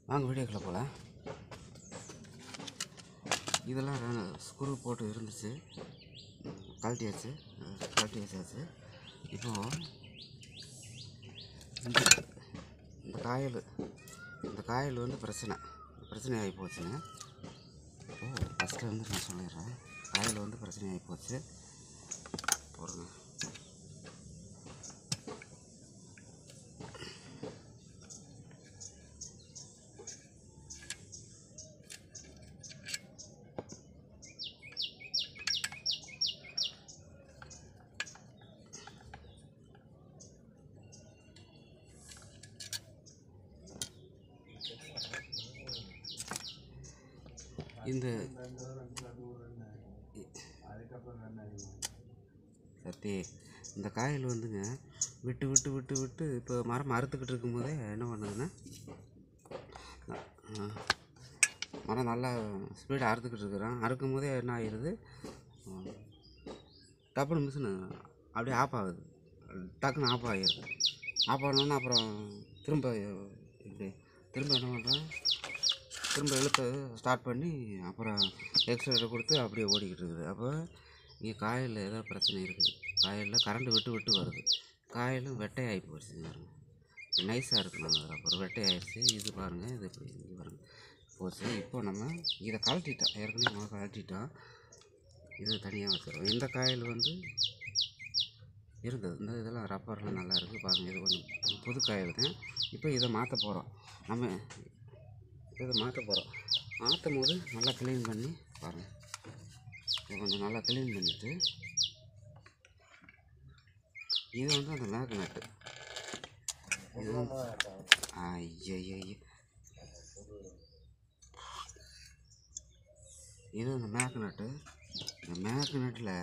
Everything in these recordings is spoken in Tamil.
வாங்க வீடியோக்குள்ளே போகலாம் இதெல்லாம் ரெ- ஸ்க்ரூ போட்டு இருந்துச்சு கழட்டியாச்சு அஹ் கழட்டி வச்சாச்சு இப்போ இந்த இந்த காயல் இந்த காயல் வந்து பிரச்சனை பிரச்சனை ஆகி போச்சுங்க இப்போ ஃபஸ்ட்டு வந்து நான் சொல்லிடுறேன் காயல் வந்து பிரச்சனை ஆகி போச்சு போடுங்க இந்த சத்தி இந்த காயில் வந்துங்க விட்டு விட்டு விட்டு விட்டு இப்போ மரம் அறுத்துக்கிட்டு இருக்கும்போதே என்ன பண்ணுதுன்னா அஹ், மரம் நல்லா ஸ்பீடாக அறுத்துக்கிட்டு இருக்கிறான் அறுக்கும் போதே என்ன ஆகிடுது டப்புனு மிஷினு அப்படியே ஆஃப் ஆகுது டக்குன்னு ஆஃப் ஆகிடுது ஆஃப் ஆனோன்னா அப்புறம் திரும்ப இப்படி திரும்ப என்ன பண்ணுறேன் திரும்ப இழுத்து ஸ்டார்ட் பண்ணி அப்புறம் எக்ஸ்ட்ரா கொடுத்து அப்படியே ஓடிக்கிட்டு இருக்குது அப்போ இங்கே காயில் ஏதோ பிரச்சனை இருக்குது காயலில் கரண்ட் விட்டு விட்டு வருது காயிலும் வெட்டை ஆகி போயிடுச்சுங்க பாருங்க நைஸாக இருக்கணும் அதில் அப்புறம் வெட்டை ஆயிடுச்சு இது பாருங்கள் இது இப்படி இது பாருங்க போச்சு இப்போ நம்ம இதை கழட்டிட்டோம் ஏற்கனவே நம்ம கழட்டிட்டோம் இது தனியாக வச்சிருவோம் இந்த காயில் வந்து இருந்தது இந்த இதெல்லாம் ரப்பர்லாம் நல்லா இருக்குது பாருங்கள் இது கொஞ்சம் புது காயில் தான் இப்போ இதை மாற்ற போகிறோம் நம்ம இதை மாற்ற போகிறோம் மாற்றும் போது நல்லா க்ளீன் பண்ணி பாருங்கள் இதை கொஞ்சம் நல்லா க்ளீன் பண்ணிவிட்டு இது வந்து அந்த மேக்கு நட்டு இது வந்து ஐயய்ய இது அந்த மேக்கு நட்டு இந்த மேக்கு நட்டில்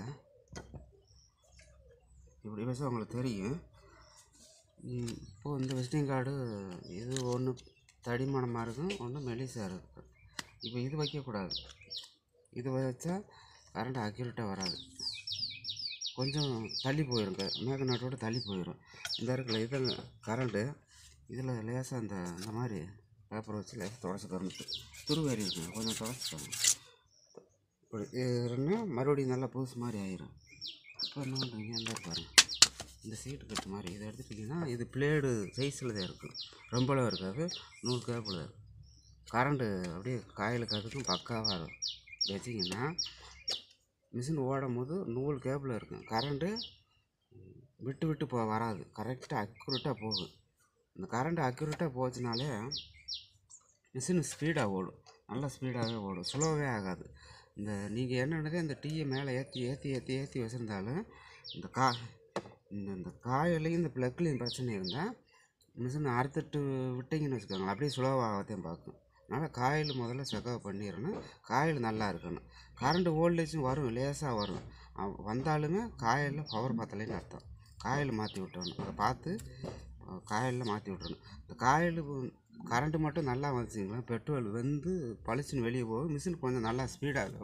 இப்படி பேச உங்களுக்கு தெரியும் ம், இப்போ இந்த விசிட்டிங் கார்டு இது ஒன்று தடிமனமாக இருக்கும் ஒன்று மெலிசாக இருக்கும் இப்போ இது வைக்கக்கூடாது இது வச்சா கரண்ட் அக்யூரேட்டாக வராது கொஞ்சம் தள்ளி போயிடும் மேக நாட்டோட தள்ளி போயிடும் இந்த இருக்குல்ல இது கரண்ட்டு இதில் லேசாக இந்த இந்த மாதிரி பேப்பர் வச்சு லேசாக தொடச்சிக்கணும் துருவேறி இருக்குங்க கொஞ்சம் தொடச்சிக்கணும் இப்படி இதுன்னா மறுபடியும் நல்லா புதுசு மாதிரி ஆயிரும் இப்போ என்ன பண்ணுறீங்க இந்த பாருங்க இந்த சீட்டு கட்டு மாதிரி இதை எடுத்துட்டிங்கன்னா இது பிளேடு சைஸில் தான் இருக்கும் ரொம்பலாம் இருக்காது நூல் கேப்பில் இருக்கும் கரண்ட்டு அப்படியே காயிலுக்கு அதுக்கும் பக்காவாக இருக்கும் வச்சிங்கன்னா மிஷின் ஓடும் போது நூல் கேப்பில் இருக்கும் கரண்ட்டு விட்டு விட்டு போ வராது கரெக்டாக அக்யூரேட்டாக போகும் இந்த கரண்ட்டு அக்யூரேட்டாக போச்சுனாலே மிஷின் ஸ்பீடாக ஓடும் நல்லா ஸ்பீடாகவே ஓடும் ஸ்லோவே ஆகாது இந்த நீங்கள் என்னென்னதே இந்த டீயை மேலே ஏற்றி ஏற்றி ஏற்றி ஏற்றி வச்சுருந்தாலும் இந்த கா இந்த இந்த காயிலையும் இந்த ப்ளக்லேயும் பிரச்சனை இருந்தால் மிஷின் அறுத்துட்டு விட்டிங்கன்னு வச்சுக்கோங்களேன் அப்படியே ஸ்லோவாகத்தையும் பார்க்கும் அதனால் காயில் முதல்ல செக்கப் பண்ணிடணும் காயில் நல்லா இருக்கணும் கரண்ட்டு வோல்டேஜும் வரும் லேசாக வரும் அவ் வந்தாலுமே காயில் பவர் பத்தலைன்னு அர்த்தம் காயில் மாற்றி விட்டுறணும் அதை பார்த்து காயிலில் மாற்றி விட்டுறணும் இந்த காயில் கரண்ட்டு மட்டும் நல்லா வந்துச்சிங்களா பெட்ரோல் வந்து பளிச்சுன்னு வெளியே போகும் மிஷின் கொஞ்சம் நல்லா ஸ்பீடாக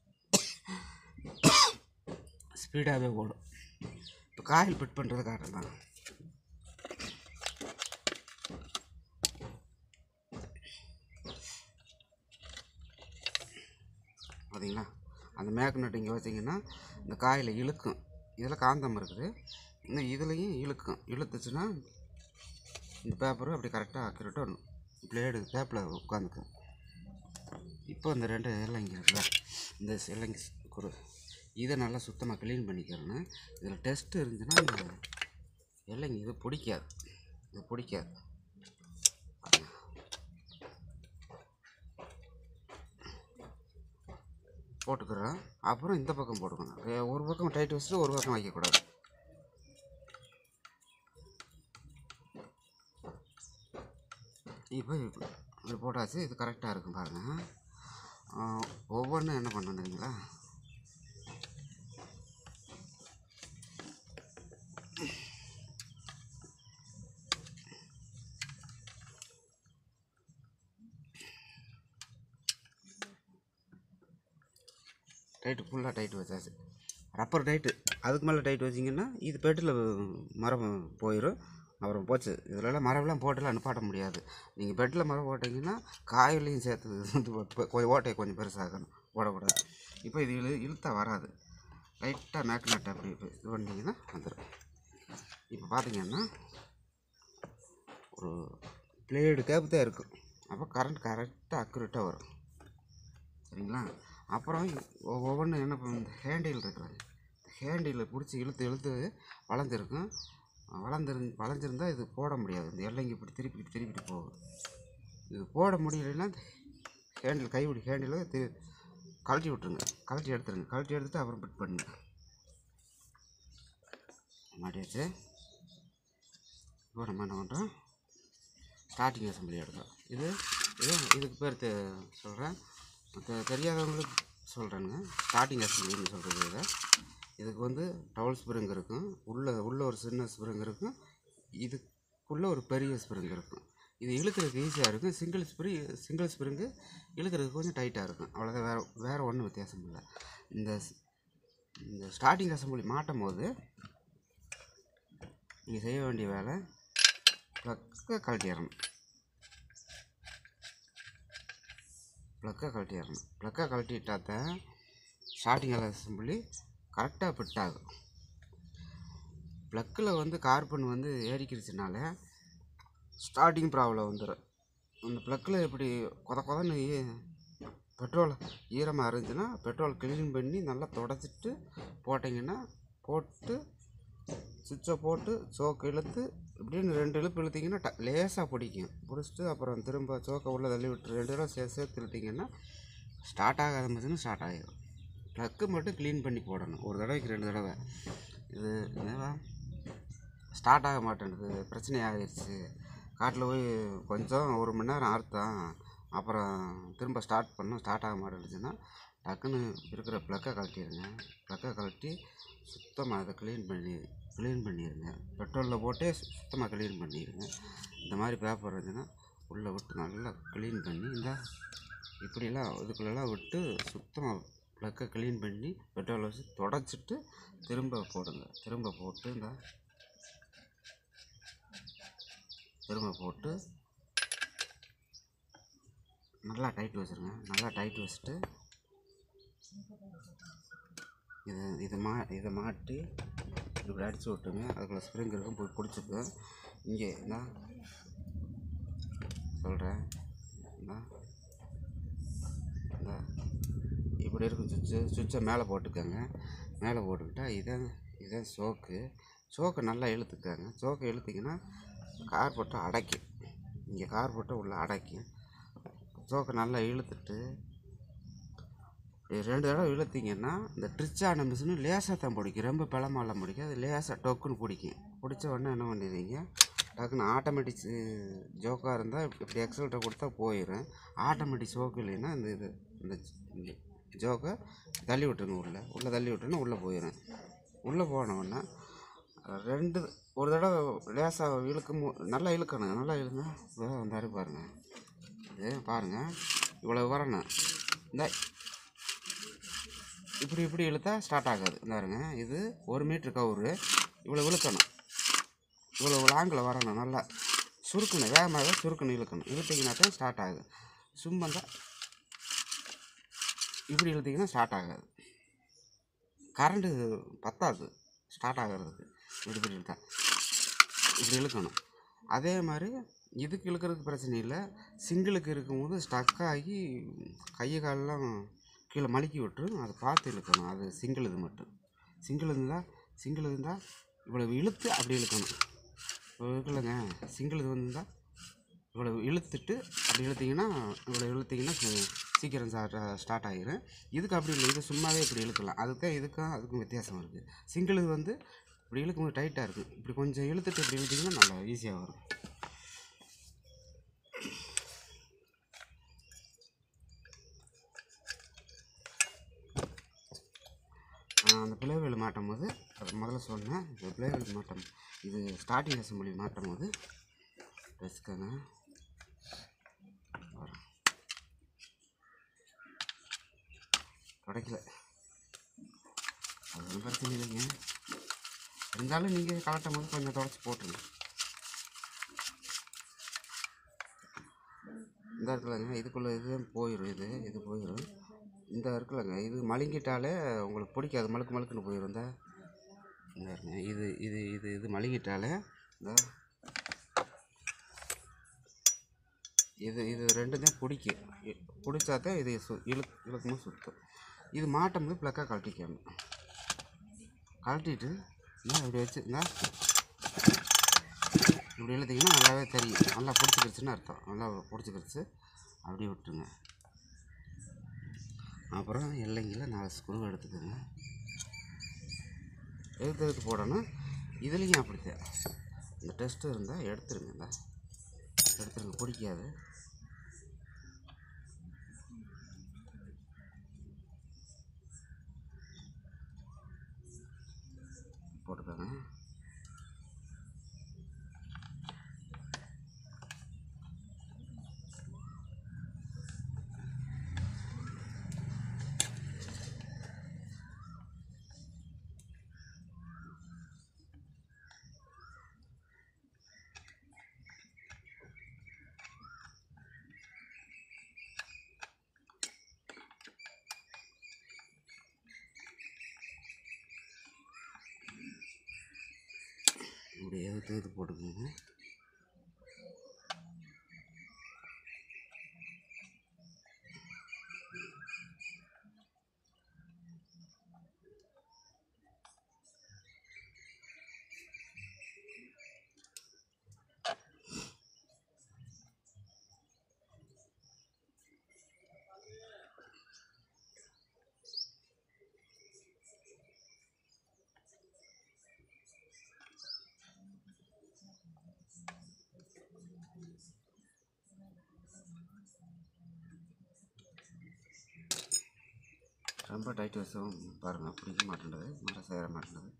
ஸ்பீடாகவே ஓடும் இப்போ காயில் ஃபிட் பண்ணுறது காரணம் தான் பார்த்தீங்களா அந்த மேக்னெட் இங்கே வச்சிங்கன்னா இந்த காயில் இழுக்கும் இதில் காந்தம் இருக்குது இந்த இதுலேயும் இழுக்கும் இழுத்துச்சுன்னா இந்த பேப்பரும் அப்படி கரெக்டாக அக்யூரேட்டாக பிளேடு பேப்பில் உட்காந்துக்கும் இப்போ இந்த ரெண்டு இலங்கி இருக்குல்ல இந்த இலங்கி குரு இதை நல்லா சுத்தமாக க்ளீன் பண்ணிக்கிறேன்னு இதில் டெஸ்ட் இருந்துச்சுன்னா இந்த இலங்கி இது பிடிக்காது இது பிடிக்காது போட்டுக்கிறேன் அப்புறம் இந்த பக்கம் போட்டுக்கணும் ஏ, ஒரு பக்கம் டைட் வச்சுட்டு ஒரு பக்கம் வைக்கக்கூடாது இப்போ இப்படி போட்டாச்சு இது கரெக்டாக இருக்கும் பாருங்கள் ஒவ்வொன்றும் என்ன பண்ணணும் தெரியுங்களா டைட்டு ஃபுல்லாக டைட் வச்சாச்சு ரப்பர் டைட்டு அதுக்கு மேலே டைட் வச்சிங்கன்னா இது பெட்டில் மரம் போயிடும் அப்புறம் போச்சு இதுலலாம் மரபெல்லாம் போட்டுலாம் நிப்பாட்ட முடியாது நீங்கள் பெட்டில் மரம் போட்டிங்கன்னா காயிலையும் சேர்த்து வந்து இப்போ கொஞ்சம் ஓட்டையை கொஞ்சம் பெருசாகணும் போடக்கூடாது இப்போ இது இழு இழுத்தா வராது லைட்டாக மேக்னெட் அப்படி இப்படி இது பண்ணிங்கன்னா வந்துடும் இப்போ பார்த்தீங்கன்னா ஒரு பிளேடு கேப் தான் இருக்கும் அப்போ கரண்ட் கரெக்டாக அக்குரேட்டாக வரும் சரிங்களா அப்புறம் ஒவ்வொன்றும் என்ன பண்ணும் இந்த ஹேண்டில் இருக்கிறது ஹேண்டில் பிடிச்சி இழுத்து இழுத்து வளைஞ்சிருக்கும் வளர்ந்துரு வளைஞ்சிருந்தா இது போட முடியாது இந்த எல்லைங்க இப்படி திருப்பிட்டு திருப்பிட்டு போகும் இது போட முடியலைன்னா ஹேண்டில் கைப்பிடி ஹேண்டில் தி கழட்டி விட்ருங்க கழட்டி எடுத்துருங்க கழட்டி எடுத்துட்டு அப்புறம் பிட் பண்ணுங்க மாட்டியாச்சு இப்போ நம்ம என்ன பண்ணுறோம் ஸ்டார்டிங் அசம்பிளி எடுக்கிறோம் இது இது இதுக்கு பேர் தெ சொல்கிறேன் மற்ற தெரியாதவங்களுக்கு சொல்கிறேனுங்க ஸ்டார்டிங் அசம்பிளின்னு சொல்கிறது இதை இதுக்கு வந்து டவுல் ஸ்ப்ரிங் இருக்கும் உள்ள உள்ள ஒரு சின்ன ஸ்ப்ரிங் இருக்கும் இதுக்குள்ளே ஒரு பெரிய ஸ்ப்ரிங் இருக்கும் இது இழுக்கிறதுக்கு ஈஸியாக இருக்கும் சிங்கிள் ஸ்ப்ரி சிங்கிள் ஸ்ப்ரிங்கு இழுக்கிறதுக்கு கொஞ்சம் டைட்டாக இருக்கும் அவ்வளோதான் வேறு வேறு ஒன்றும் வித்தியாசம் இல்லை இந்த ஸ்- இந்த ஸ்டார்டிங் அசம்பிளி மாட்டும் போது நீங்கள் செய்ய வேண்டிய வேலை ப்ளக்கை கழட்டிடணும் ப்ளக்கை கழட்டிடணும் ப்ளக்கை கழட்டிட்டா தான் ஸ்டார்டிங் அசம்பிளி கரெக்டாக ஃபிட் ஆகும் ப்ளக்கில் வந்து கார்பன் வந்து ஏறிக்கிடுச்சுனால ஸ்டார்டிங் ப்ராப்ளம் வந்துடும் அந்த ப்ளக்கில் இப்படி கொத கொதன்னு பெட்ரோல் ஈரமாக இருந்துச்சுன்னா பெட்ரோல் க்ளீன் பண்ணி நல்லா தொடச்சிட்டு போட்டிங்கன்னா போட்டு சுவிட்சை போட்டு சோக்கு இழுத்து இப்படின்னு ரெண்டு இழுப்பு இழுத்தீங்கன்னா ட லேசாக பிடிக்கும் பிடிச்சிட்டு அப்புறம் திரும்ப சோக்கை உள்ளே தள்ளி விட்டு ரெண்டு தடவை சே சேர்த்து இழுத்தீங்கன்னா ஸ்டார்ட் ஆகாத மிஷினு ஸ்டார்ட் ஆகிடும் ப்ளக்கு மட்டும் க்ளீன் பண்ணி போடணும் ஒரு தடவைக்கு ரெண்டு தடவை இது என்னவா ஸ்டார்ட் ஆக மாட்டேன்னுது பிரச்சனை ஆகிடுச்சு காட்டில் போய் கொஞ்சம் ஒரு மணி நேரம் அறுத்தான் அப்புறம் திரும்ப ஸ்டார்ட் பண்ணோம் ஸ்டார்ட் ஆக மாட்டேன்னுச்சுன்னா டக்குன்னு இருக்கிற ப்ளக்கை கழட்டிடுங்க ப்ளக்கை கழட்டி சுத்தமாக அதை க்ளீன் பண்ணி க்ளீன் பண்ணிடுங்க பெட்ரோலில் போட்டே சுத்தமாக க்ளீன் பண்ணிடுங்க இந்த மாதிரி பேப்பர் இருந்துச்சுன்னா உள்ளே விட்டு நல்லா க்ளீன் பண்ணி இந்த இப்படிலாம் இதுக்குள்ளெல்லாம் விட்டு சுத்தமாக ப்ளக்கை க்ளீன் பண்ணி பெட்ரோல் வச்சு தொடச்சிட்டு திரும்ப போடுங்க திரும்ப போட்டு இந்த திரும்ப போட்டு நல்லா டைட் வச்சுருங்க நல்லா டைட் வச்சுட்டு இது இது மா இதை மாட்டி இப்படி அடிச்சு விட்டுங்க அதுக்குள்ள ஸ்ப்ரிங் இருக்கும் போய் பிடிச்சிக்கும் இங்கே என்ன சொல்கிறேன் என்ன இந்த இப்படி இருக்கும் சுவிட்சு சுவிட்சை மேலே போட்டுக்கோங்க மேலே போட்டுக்கிட்டா இதான் இதான் சோக்கு சோக்கை நல்லா இழுத்துக்கோங்க சோக்கை இழுத்திங்கன்னா கார் போட்டு அடைக்கும் இங்கே கார் போட்டு உள்ளே அடைக்கும் சோக்கை நல்லா இழுத்துட்டு இது ரெண்டு தடவை இழுத்தீங்கன்னா இந்த ட்ரிச்சான மிஷினு லேசாக தான் பிடிக்கும் ரொம்ப பழமாலாம் பிடிக்கும் அது லேசாக டொக்குன்னு பிடிக்கும் பிடிச்ச உடனே என்ன பண்ணிடுவீங்க டக்குன்னு ஆட்டோமேட்டிக் ஜோக்காக இருந்தால் இப்படி எக்ஸல்ட்டை கொடுத்தா போயிடும் ஆட்டோமேட்டிக் ஜோக்கு இல்லைன்னா இந்த இது இந்த இந்த ஜோக்கை தள்ளி விட்டுருங்க உள்ளே உள்ளே தள்ளி விட்டோன்னா உள்ளே போயிடும் உள்ளே போனோன்னா ரெண்டு ஒரு தடவை லேசாக இழுக்கும் போ- நல்லா இழுக்கணும் நல்லா இழுங்க வந்தாரு பாருங்க இது பாருங்கள் இவ்வளோ வரணும் இந்த இப்படி இப்படி இழுத்தா ஸ்டார்ட் ஆகாது இந்த பாருங்க இது ஒரு மீட்ரு கவுரு இவ்வளோ இழுக்கணும் இவ்வளோ லாங்கில் வரணும் நல்லா சுருக்கணும் வேகமாக சுருக்கணும் இழுக்கணும் இழுத்தீங்கன்னா தான் ஸ்டார்ட் ஆகுது சும்மா தான் இப்படி இழுத்தீங்கன்னா ஸ்டார்ட் ஆகாது கரண்ட்டு பத்தாது ஸ்டார்ட் ஆகிறதுக்கு இப்படி இப்படி இழுத்தா இப்படி இழுக்கணும் அதே மாதிரி இதுக்கு இழுக்கிறதுக்கு பிரச்சனை இல்லை சிங்கிளுக்கு இருக்கும்போது ஸ்டக் ஆகி கையை காலெல்லாம் கீழே மலுக்கி விட்டுரும் அதை பார்த்து இழுக்கணும் அது சிங்கிள் இது மட்டும் சிங்கிள் இருந்தால் சிங்கிள் இருந்தால் இவ்வளவு இழுத்து அப்படி இழுக்கணும் இவ்வளோ இருக்குல்லங்க சிங்கிள் இது வந்தால் இவ்வளோ இழுத்துட்டு அப்படி இழுத்தீங்கன்னா இவ்வளோ இழுத்தீங்கன்னா சீ- சீக்கிரம் ஸ்டார்ட் ஆகிரும் இதுக்கு அப்படி இல்லை இது சும்மாவே இப்படி இழுக்கலாம் அதுக்கு இதுக்கும் அதுக்கும் வித்தியாசம் இருக்குது சிங்கிள் இது வந்து இப்படி இழுக்கும்போது டைட்டாக இருக்குது இப்படி கொஞ்சம் இழுத்துட்டு இப்படி இழுத்தீங்கன்னா நல்லா ஈஸியாக வரும் ஆஹ் அந்த பிளேவேல் மாட்டும் போது அது முதல்ல சொன்னேன் இந்த பிளேவேல் மாட்டம் இது ஸ்டார்டிங் அசம்பிளி மாட்டும் போது வச்சுக்கோங்க வரும். கிடைக்கல அது ஒன்றும் பிரச்சனை இல்லைங்க இருந்தாலும் நீங்கள் கலட்டும் போது கொஞ்சம் தொடச்சி போட்டுருங்க இந்த இருக்குல்லங்க இதுக்குள்ளே இது போயிடும் இது இது போயிடும் இந்த இருக்குல்லங்க இது மழுங்கிட்டாலே உங்களுக்கு பிடிக்காது மழுக்கு மழுக்குன்னு போயிடும் இந்த இந்த இருங்க இது இது இது இது மழுங்கிட்டாலே இந்த இது இது ரெண்டும் தான் பிடிக்கும் பிடிச்சா தான் இது சு இழு இழுக்கும்போது சுற்றும் இது மாட்டும் போது ப்ளக்காக கழட்டிக்கணும் கழட்டிட்டு என்ன இப்படி வச்சு இந்த இப்படி இழுத்தீங்கன்னா நல்லாவே தெரியும் நல்லா பிடிச்சிக்கிடுச்சுன்னு அர்த்தம் நல்லா பிடிச்சிக்கிடுச்சு அப்படியே விட்டுருங்க அப்புறம் எல்லைங்கள நாலு ஸ்க்ரூ எடுத்துக்கோங்க எடுத்து எடுத்து போடணும் இதுலேயும் அப்படித்தான் இந்த டெஸ்ட்டு இருந்தால் எடுத்துருங்க இந்த எடுத்துருங்க பிடிக்காது போட்டுக்கோங்க இப்படி எடுத்து எடுத்து போட்டுக்கோங்க ரொம்ப டைட் வச்சவும் பாருங்கள் பிடிக்க மாட்டேங்குது மரம் சேர மாட்டேங்குது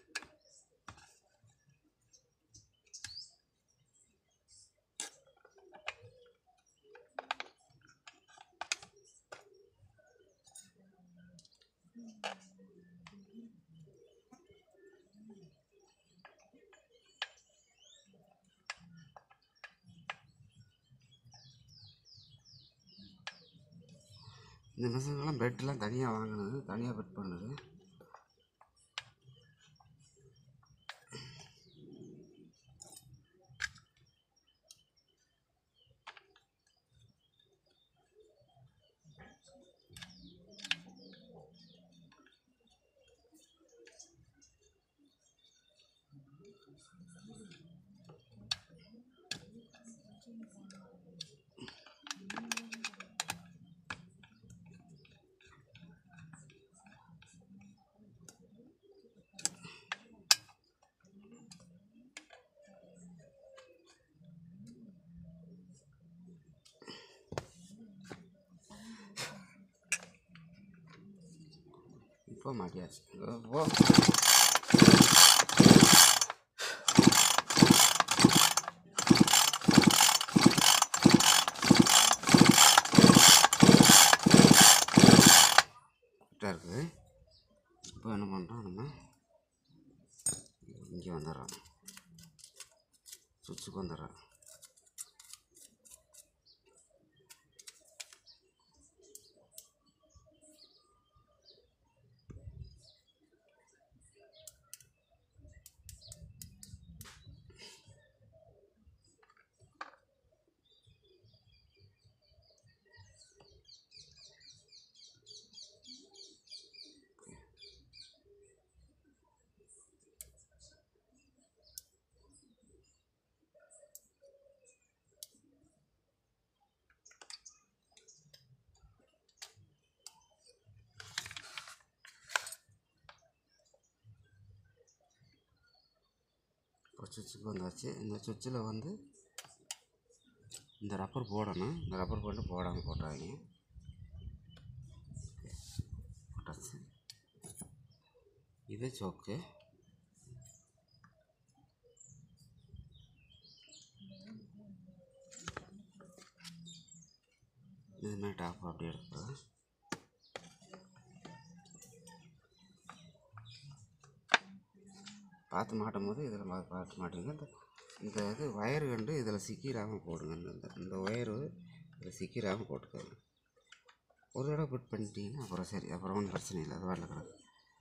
இந்த மிஷின்லாம் பெட்லாம் தனியாக வாங்கினது தனியாக பெட் பண்ணுது இப்போ மாட்டியாச்சு ஓ கரெக்டாக இருக்குது இப்போ என்ன பண்ணுறோம் நம்ம இங்கே வந்துடுறோம் சுவிட்சுக்கு வந்துடுறோம் இப்போ சுவிட்சுக்கு வந்தாச்சு இந்த சுவிட்சில் வந்து இந்த ரப்பர் போடணும் இந்த ரப்பர் போட்டு போடாமல் போட்டாங்க போட்டாச்சு இது சோக்கு இதுமாதிரி டாப் அப்படி எடுத்துக்கலாம் பார்த்து மாட்டும் போது இதில் மா பார்த்து மாட்டுங்க இந்த இந்த இது ஒயரு கண்டு இதில் சிக்கிடாமல் போடுங்க இந்த இந்த இந்த ஒயரு அது சிக்கிராமல் போட்டுக்கோங்க ஒரு தடவை ஃபிட் பண்ணிட்டீங்கன்னா அப்புறம் சரி அப்புறம் ஒன்றும் பிரச்சனை இல்லை அது வரல கிடக்கு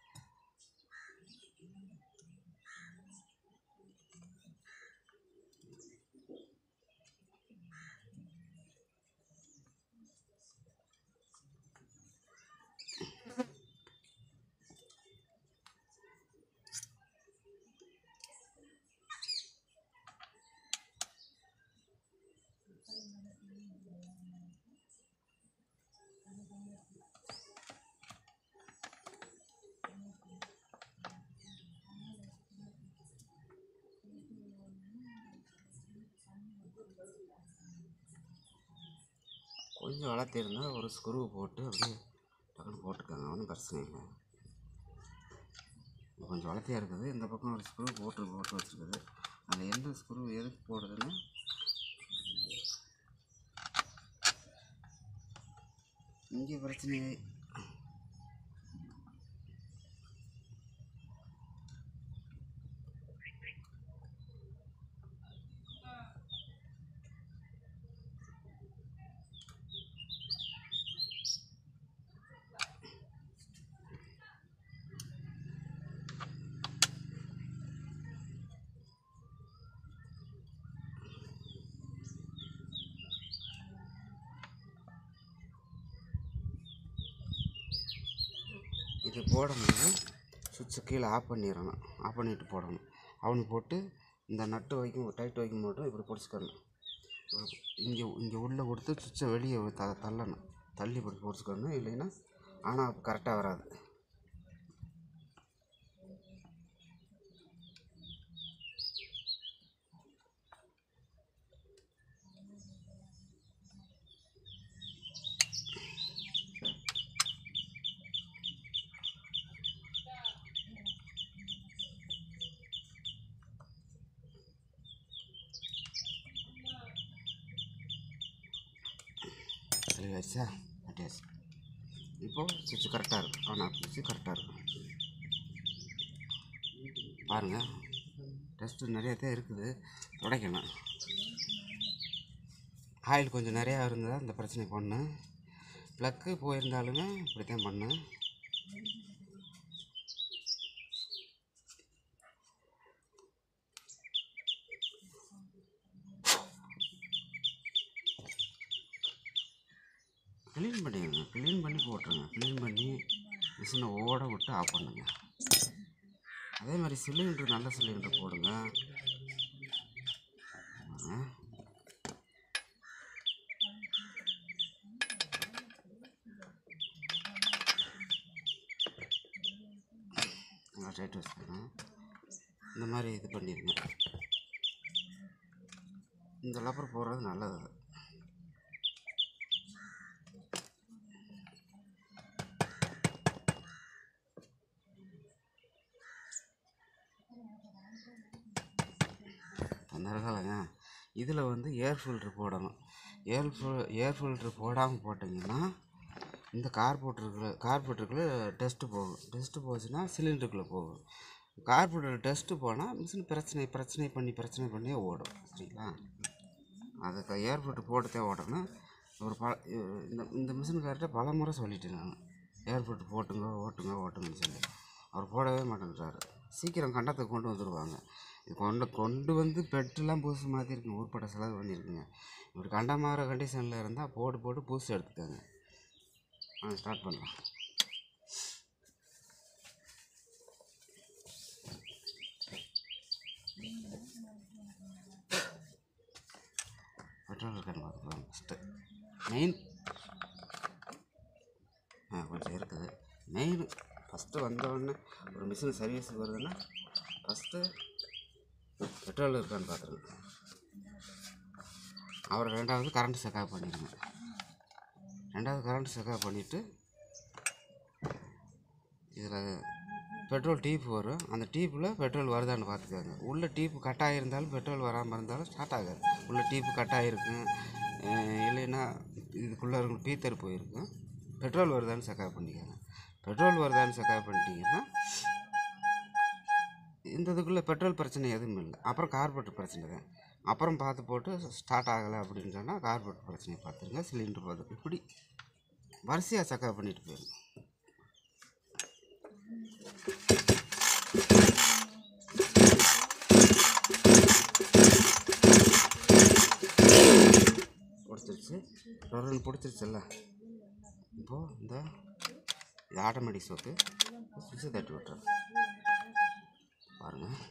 கொஞ்சம் வளர்த்திருந்தா ஒரு ஸ்க்ரூ போட்டு அப்படியே டக்குன்னு போட்டுக்கோங்க ஒன்றும் பிரச்சனை இல்லை இது கொஞ்சம் வளர்த்தியாக இருக்குது இந்த பக்கம் ஒரு ஸ்க்ரூ போட்டு போட்டு வச்சுருக்குது அதில் எந்த ஸ்க்ரூ எதுக்கு போடுதுன்னா இங்கே பிரச்சனை இது போடும்போது சுவிட்சை கீழே ஆஃப் பண்ணிடணும் ஆஃப் பண்ணிட்டு போடணும் அவனு போட்டு இந்த நட்டு வைக்கும் டைட் வைக்கும் மட்டும் இப்படி பிடிச்சிக்கணும் இங்கே இங்கே உள்ளே கொடுத்து சுவிட்சை வெளியே த தள்ளணும் தள்ளி இப்படி பிடிச்சிக்கணும் இல்லைன்னா ஆனால் கரெக்டாக வராது தெளிவாச்சா கட்டியாச்சு இப்போது சுவிட்ச் கரெக்டாக இருக்கும் ஆன் ஆஃப் சுவிட்ச் கரெக்டாக இருக்கும் பாருங்கள் டஸ்ட்டு நிறைய தான் இருக்குது துடைக்கணும் ஆயில் கொஞ்சம் நிறையா இருந்தால் இந்த பிரச்சனை பண்ணு ப்ளக்கு போயிருந்தாலுமே இப்படி தான் பண்ணு க்ளீன் பண்ணிடுங்க க்ளீன் பண்ணி போட்டுருங்க க்ளீன் பண்ணி மிஷினை ஓட விட்டு ஆஃப் பண்ணுங்க அதே மாதிரி சிலிண்டர் நல்ல சிலிண்டர் போடுங்க ஆ. நல்லா டைட் வச்சுக்கோங்க இந்த மாதிரி இது பண்ணிடுங்க இந்த லப்பர் போடுறது நல்லது அந்த இருக்கலைங்க இதில் வந்து ஏர் ஃபில்ட்ரு போடணும் ஏர் ஃபில் ஏர் ஃபில்ட்ரு போடாமல் போட்டிங்கன்னா இந்த கார்போட்டருக்குள்ள கார்போட்டருக்குள்ளே டெஸ்ட்டு போகும் டெஸ்ட்டு போச்சுன்னா சிலிண்டருக்குள்ளே போகும் கார்போட்டர் டெஸ்ட்டு போனால் மிஷின் பிரச்சனை பிரச்சனை பண்ணி பிரச்சனை பண்ணி ஓடும் சரிங்களா அதுக்கு ஏர் ஃபில்ட்ரு போட்டுத்தே ஓடணும் ஒரு பல இந்த இந்த மிஷினுக்கார்ட்ட பல முறை சொல்லிட்டேன் நான் ஏர் ஃபில்ட்ரு போட்டுங்க ஓட்டுங்க ஓட்டுங்கன்னு சொல்லி அவர் போடவே மாட்டேங்கிறாரு சீக்கிரம் கண்டத்துக்கு கொண்டு வந்துடுவாங்க இது கொண்டு கொண்டு வந்து பெட்லாம் புதுசு மாற்றிருக்குங்க உட்பட செலவு பண்ணியிருக்குங்க இப்படி கண்டமாகிற கண்டிஷனில் இருந்தால் போட்டு போட்டு புதுசு எடுத்துக்கோங்க ஆ ஸ்டார்ட் பண்ணலாம் பெட்ரோல் இருக்கான்னு பார்த்துக்கலாம் ஃபஸ்ட்டு மெயின் ஆ கொஞ்சம் இருக்குது மெயின் ஃபஸ்ட்டு வந்தோடனே ஒரு மிஷின் சர்வீஸுக்கு வருதுன்னா ஃபஸ்ட்டு பெட்ரோல் இருக்கான்னு பார்த்துருங்க அப்புறம் ரெண்டாவது கரண்ட் செக்அப் பண்ணிடுங்க ரெண்டாவது கரண்ட் செக்அப் பண்ணிவிட்டு இதில் பெட்ரோல் டீப் வரும் அந்த டீப்பில் பெட்ரோல் வருதான்னு பார்த்துக்கோங்க உள்ள டீப்பு கட் ஆகியிருந்தாலும் பெட்ரோல் வராமல் இருந்தாலும் ஸ்டார்ட் ஆகாது உள்ள டீப்பு கட் ஆகிருக்கும் இல்லைன்னா இதுக்குள்ளே இருக்கும் பீத்தர் போயிருக்கும் பெட்ரோல் வருதான்னு செக்அப் பண்ணிக்கோங்க பெட்ரோல் வருதான்னு செக்அப் பண்ணிட்டீங்கன்னா இந்த இதுக்குள்ளே பெட்ரோல் பிரச்சனை எதுவும் இல்லை அப்புறம் கார்பரேட்டர் பிரச்சனை தான் அப்புறம் பார்த்து போட்டு ஸ்டார்ட் ஆகலை அப்படின்னு சொன்னால் கார்பரேட் பிரச்சனையை பார்த்துருங்க சிலிண்டர் பார்த்து இப்படி வரிசையாக சக்கா பண்ணிட்டு போயிருங்க பிடிச்சிருச்சு ரெண்டு பிடிச்சிருச்சுல்ல இப்போது இந்த இது ஆட்டோமேட்டிக் சோக்கு சுவிட்சை தட்டி விட்டுறேன் பாருங்கள்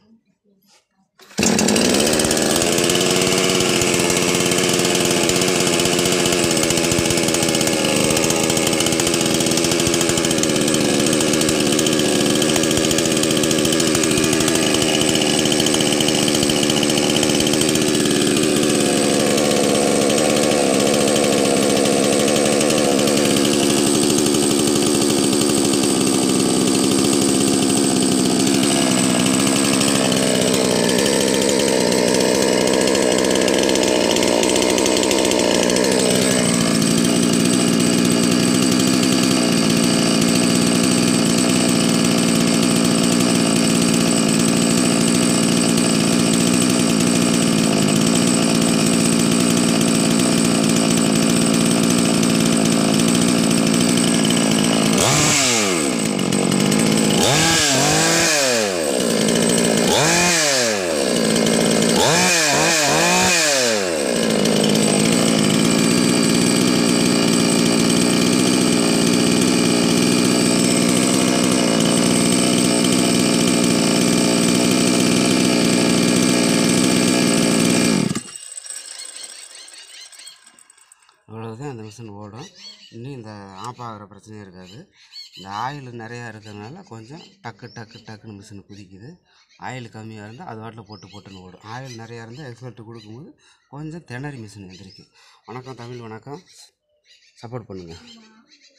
இவ்வளவுதான் அந்த மிஷின் ஓடும் இன்னும் இந்த ஆஃப் ஆகிற பிரச்சனையும் இருக்காது இந்த ஆயில் நிறையா இருக்கிறதுனால கொஞ்சம் டக்கு டக்கு டக்குன்னு மிஷின் குதிக்குது ஆயில் கம்மியாக இருந்தால் அது வாட்டில் போட்டு போட்டுன்னு ஓடும் ஆயில் நிறையா இருந்தால் எக்ஸ்பர்ட் கொடுக்கும்போது கொஞ்சம் திணறி மிஷின் எந்திரிக்கும் வணக்கம் தமிழ் வணக்கம் சப்போர்ட் பண்ணுங்கள்